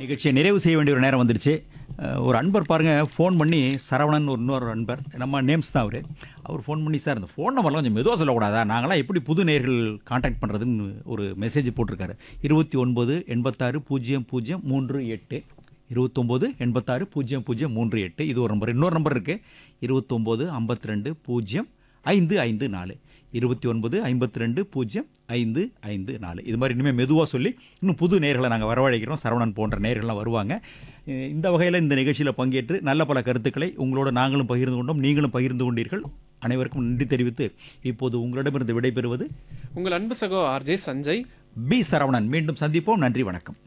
நிகழ்ச்சியை நிறைவு செய்ய வேண்டிய ஒரு நேரம் வந்துருச்சு அஹ், ஒரு அன்பர் பாருங்க ஃபோன் பண்ணி சரவணன் ஒரு இன்னொரு அன்பர் நம்ம நேம்ஸ் தான் அவர் அவர் ஃபோன் பண்ணி சார் இந்த ஃபோன் நம்பர்லாம் கொஞ்சம் மெதுவாக சொல்லக்கூடாதா நாங்களாம் எப்படி புது நேர்கள் காண்டாக்ட் பண்ணுறதுன்னு ஒரு மெசேஜ் போட்டிருக்காரு இருபத்தி ஒன்பது எண்பத்தாறு பூஜ்ஜியம் பூஜ்ஜியம் மூன்று எட்டு இருபத்தொம்போது எண்பத்தாறு பூஜ்ஜியம் பூஜ்ஜியம் மூன்று எட்டு இது ஒரு நம்பர் இன்னொரு நம்பர் இருக்குது இருபத்தொம்போது ஐம்பத்தி ரெண்டு பூஜ்ஜியம் ஐந்து ஐந்து நாலு இருபத்தி ஒன்பது ஐம்பத்தி ரெண்டு பூஜ்ஜியம் ஐந்து ஐந்து நாலு இது மாதிரி இனிமேல் மெதுவாக சொல்லி இன்னும் புது நேர்களை நாங்கள் வரவழைக்கிறோம் சரவணன் போன்ற நேர்கள்லாம் வருவாங்க அஹ் இந்த வகையில் இந்த நிகழ்ச்சியில் பங்கேற்று நல்ல பல கருத்துக்களை உங்களோட நாங்களும் பகிர்ந்து கொண்டோம் நீங்களும் பகிர்ந்து கொண்டீர்கள் அனைவருக்கும் நன்றி தெரிவித்து இப்போது உங்களிடமிருந்து விடைபெறுவது உங்கள் அன்பு சகோ ஆர்ஜே சஞ்சய் பி சரவணன் மீண்டும் சந்திப்போம் நன்றி வணக்கம்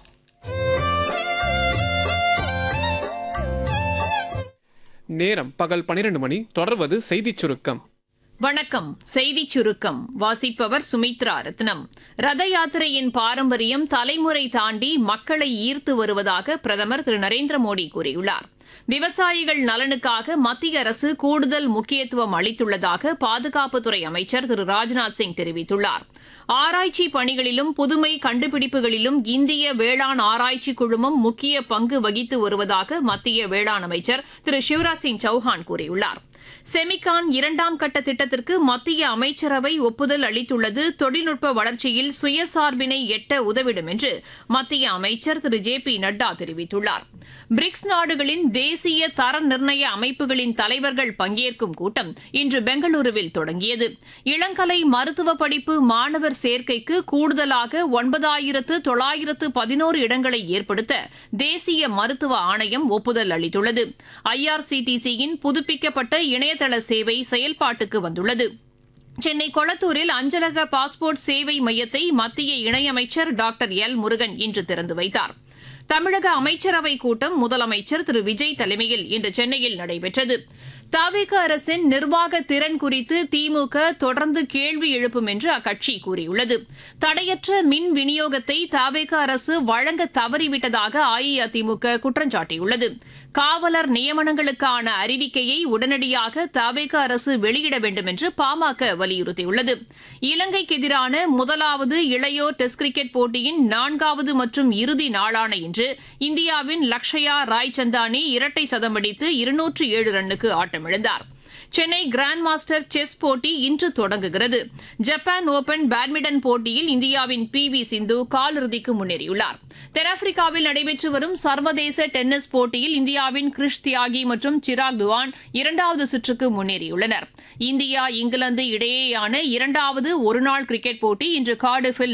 நேரம் பகல் 12 மணி தொடர்வது செய்திச் சுருக்கம் வணக்கம் செய்திச் சுருக்கம் வாசிப்பவர் சுமித்ரா ரத்னம் ரத யாத்திரையின் பாரம்பரியம் தலைமுறை தாண்டி மக்களை ஈர்த்து வருவதாக பிரதமர் திரு நரேந்திர மோடி கூறியுள்ளார் விவசாயிகள் நலனுக்காக மத்திய அரசு கூடுதல் முக்கியத்துவம் அளித்துள்ளதாக பாதுகாப்புத்துறை அமைச்சர் திரு ராஜ்நாத் சிங் தெரிவித்துள்ளார் ஆராய்ச்சி பணிகளிலும் புதுமை கண்டுபிடிப்புகளிலும் இந்திய வேளாண் ஆராய்ச்சி குழுமம் முக்கிய பங்கு வகித்து வருவதாக மத்திய வேளாண் அமைச்சர் திரு சிவராஜ் சிங் சௌஹான் கூறியுள்ளார் செமிகான் இரண்டாம் கட்ட திட்டத்திற்கு மத்திய அமைச்சரவை ஒப்புதல் அளித்துள்ளது தொழில்நுட்ப வளர்ச்சியில் சுயசார்பினை எட்ட உதவிடும் என்று மத்திய அமைச்சர் திரு ஜே பி நட்டா தெரிவித்துள்ளார் பிரிக்ஸ் நாடுகளின் தேசிய தர நிர்ணய அமைப்புகளின் தலைவர்கள் பங்கேற்கும் கூட்டம் இன்று பெங்களூருவில் தொடங்கியது இளங்கலை மருத்துவ படிப்பு மாணவர் சேர்க்கைக்கு கூடுதலாக ஒன்பதாயிரத்து தொள்ளாயிரத்து பதினோரு இடங்களை ஏற்படுத்த தேசிய மருத்துவ ஆணையம் ஒப்புதல் அளித்துள்ளது ஐஆர்சிடிசியின் புதுப்பிக்கப்பட்ட இணையதள சேவை செயல்பாட்டுக்கு வந்துள்ளது சென்னை கொளத்தூரில் அஞ்சலக பாஸ்போர்ட் சேவை மையத்தை மத்திய இணையமைச்சர் டாக்டர் எல் முருகன் இன்று திறந்து வைத்தார் தமிழக அமைச்சரவை கூட்டம் முதலமைச்சர் திரு விஜய் தலைமையில் இன்று சென்னையில் நடைபெற்றது தவிக அரசின் நிர்வாக திறன் குறித்து திமுக தொடர்ந்து கேள்வி எழுப்பும் என்று அக்கட்சி கூறியுள்ளது தடையற்ற மின் விநியோகத்தை தவிக அரசு வழங்க தவறிவிட்டதாக அஇஅதிமுக குற்றம் சாட்டியுள்ளது காவலர் நியமனங்களுக்கான அறிவிக்கையை உடனடியாக தவிக அரசு வெளியிட வேண்டும் என்று பாமக வலியுறுத்தியுள்ளது இலங்கைக்கு எதிரான முதலாவது இளையோர் டெஸ்ட் கிரிக்கெட் போட்டியின் நான்காவது மற்றும் இறுதி நாளான இன்று இந்தியாவின் லக்ஷயா ராய்சந்தானி இரட்டை சதம் அடித்து இருநூற்று ஏழு ரன்னுக்கு ஆட்டமிழந்தார் சென்னை கிராண்ட் மாஸ்டர் செஸ் போட்டி இன்று தொடங்குகிறது ஜப்பான் ஓபன் பேட்மிண்டன் போட்டியில் இந்தியாவின் பி வி சிந்து காலிறுதிக்கு முன்னேறியுள்ளார் தென்னாப்பிரிக்காவில் நடைபெற்று வரும் சர்வதேச டென்னிஸ் போட்டியில் இந்தியாவின் கிறிஷ் தியாகி மற்றும் சிராக் துவான் இரண்டாவது சுற்றுக்கு முன்னேறியுள்ளனர் இந்தியா இங்கிலாந்து இடையேயான இரண்டாவது ஒருநாள் கிரிக்கெட் போட்டி இன்று கார்டிஃபில்